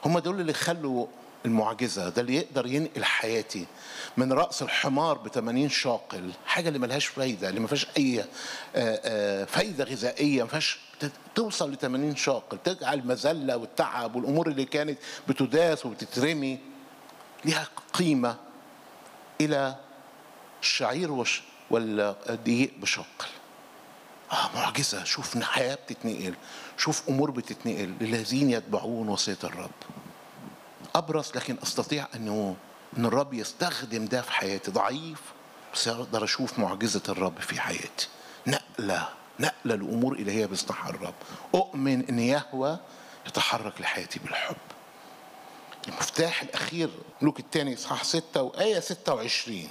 هم دول اللي خلوا المعجزة ده اللي يقدر ينقل حياتي من رأس الحمار ب 80 شاقل حاجة اللي ملهاش فايدة اللي ما فيهاش أي آه، آه، فايدة غذائية ما فيهاش ت- توصل ل 80 شاقل تجعل المذلة والتعب والأمور اللي كانت بتداس وبتترمي ليها قيمة إلى الشعير وش- والدقيق بشاقل آه معجزة شوف حياة بتتنقل شوف أمور بتتنقل للذين يتبعون وصية الرب ابرز لكن استطيع انه ان الرب يستخدم ده في حياتي ضعيف بس اقدر اشوف معجزه الرب في حياتي نقله نقله لامور الهيه بيصنعها الرب اؤمن ان يهوى يتحرك لحياتي بالحب المفتاح الاخير ملوك الثاني اصحاح 6 وايه 26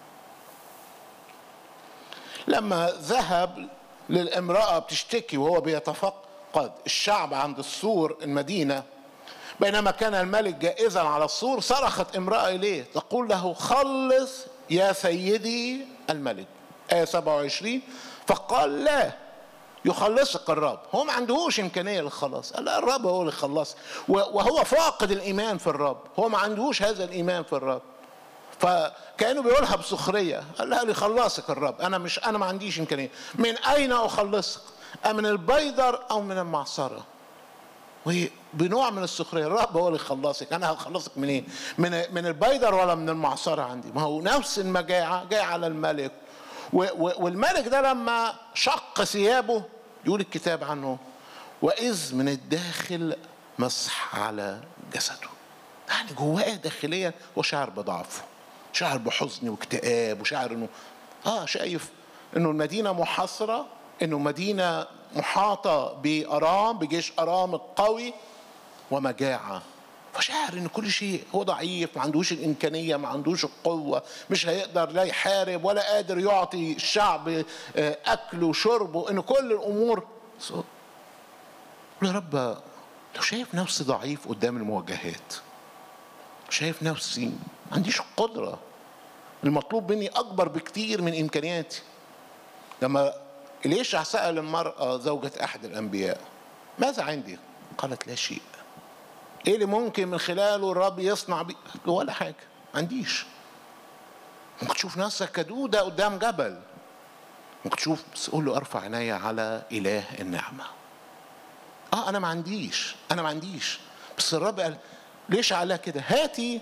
لما ذهب للامراه بتشتكي وهو بيتفقد الشعب عند السور المدينه بينما كان الملك جائزا على السور صرخت امرأة إليه تقول له خلص يا سيدي الملك آية 27 فقال لا يخلصك الرب هو ما عندهوش إمكانية للخلاص قال لا الرب هو اللي خلص وهو فاقد الإيمان في الرب هو ما عندهوش هذا الإيمان في الرب فكانوا بيقولها بسخريه قال لها ليخلصك الرب انا مش انا ما عنديش امكانيه من اين اخلصك امن البيدر او من المعصره وهي بنوع من السخريه الرب هو اللي يخلصك انا هخلصك من ايه من من البيدر ولا من المعصره عندي ما هو نفس المجاعه جاي على الملك و- و- والملك ده لما شق ثيابه يقول الكتاب عنه واذ من الداخل مسح على جسده يعني جواه داخليا هو شعر بضعفه شعر بحزن واكتئاب وشعر انه اه شايف انه المدينه محاصره انه مدينه محاطه بارام بجيش ارام القوي ومجاعه فشاعر ان كل شيء هو ضعيف ما عندوش الامكانيه ما عندوش القوه مش هيقدر لا يحارب ولا قادر يعطي الشعب آه، اكل وشرب وان كل الامور So- يا رب لو شايف نفسي ضعيف قدام المواجهات شايف نفسي ما عنديش قدرة المطلوب مني أكبر بكتير من إمكانياتي لما إليشع سأل المرأة زوجة أحد الأنبياء ماذا عندي؟ قالت لا شيء إيه اللي ممكن من خلاله الرب يصنع بي؟ قالت له ولا حاجة ما عنديش ممكن تشوف نفسك كدودة قدام جبل ممكن تشوف بس قول له ارفع عيني على إله النعمة اه انا ما عنديش انا ما عنديش بس الرب قال ليش على كده هاتي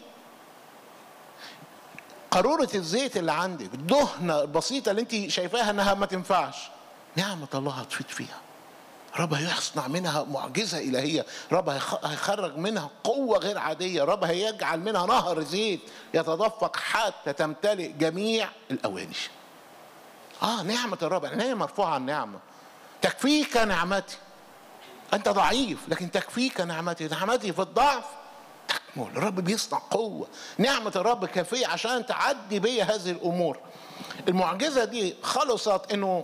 قارورة الزيت اللي عندك الدهنة البسيطة اللي انت شايفاها انها ما تنفعش نعمة الله هتفيد فيها رب هيصنع منها معجزة إلهية رب هيخ- هيخرج منها قوة غير عادية رب هيجعل منها نهر زيت يتدفق حتى تمتلئ جميع الأواني آه نعمة الرب عينيا مرفوعة عن النعمة تكفيك نعمتي أنت ضعيف لكن تكفيك نعمتي نعمتي في الضعف تكمل الرب بيصنع قوة نعمة الرب كافية عشان تعدي بيا هذه الأمور المعجزة دي خلصت إنه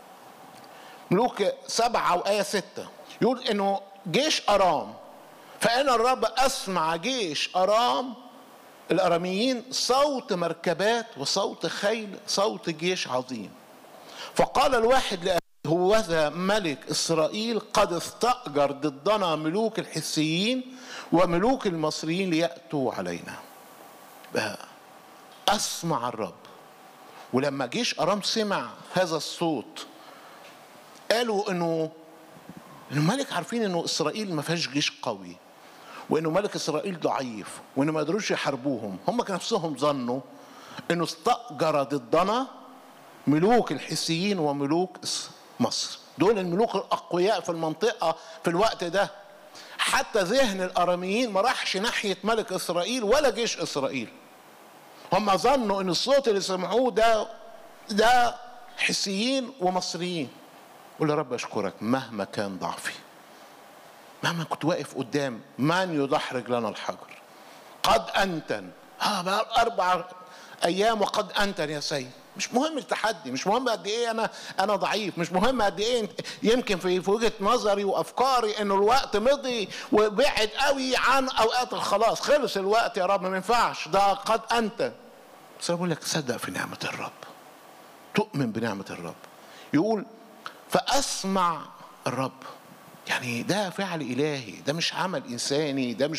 ملوك سبعة وآية ستة يقول إنه جيش أرام فإن الرب أسمع جيش أرام الأراميين صوت مركبات وصوت خيل صوت جيش عظيم فقال الواحد لأخيه هوذا ملك إسرائيل قد استأجر ضدنا ملوك الحسيين وملوك المصريين ليأتوا علينا بقى أسمع الرب ولما جيش أرام سمع هذا الصوت قالوا انه الملك عارفين انه اسرائيل ما فيهاش جيش قوي وانه ملك اسرائيل ضعيف وانه ما قدروش يحاربوهم هم كان نفسهم ظنوا انه استأجر ضدنا ملوك الحسيين وملوك مصر دول الملوك الاقوياء في المنطقه في الوقت ده حتى ذهن الاراميين ما راحش ناحيه ملك اسرائيل ولا جيش اسرائيل هم ظنوا ان الصوت اللي سمعوه ده ده حسيين ومصريين قول يا رب اشكرك مهما كان ضعفي مهما كنت واقف قدام من يدحرج لنا الحجر قد انتن ها بقى اربع ايام وقد انتن يا سيد مش مهم التحدي مش مهم قد ايه انا انا ضعيف مش مهم قد ايه يمكن في في وجهه نظري وافكاري انه الوقت مضي وبعد قوي عن اوقات الخلاص خلص الوقت يا رب ما ينفعش ده قد انت بس انا بقول لك صدق في نعمه الرب تؤمن بنعمه الرب يقول فاسمع الرب يعني ده فعل الهي ده مش عمل انساني ده مش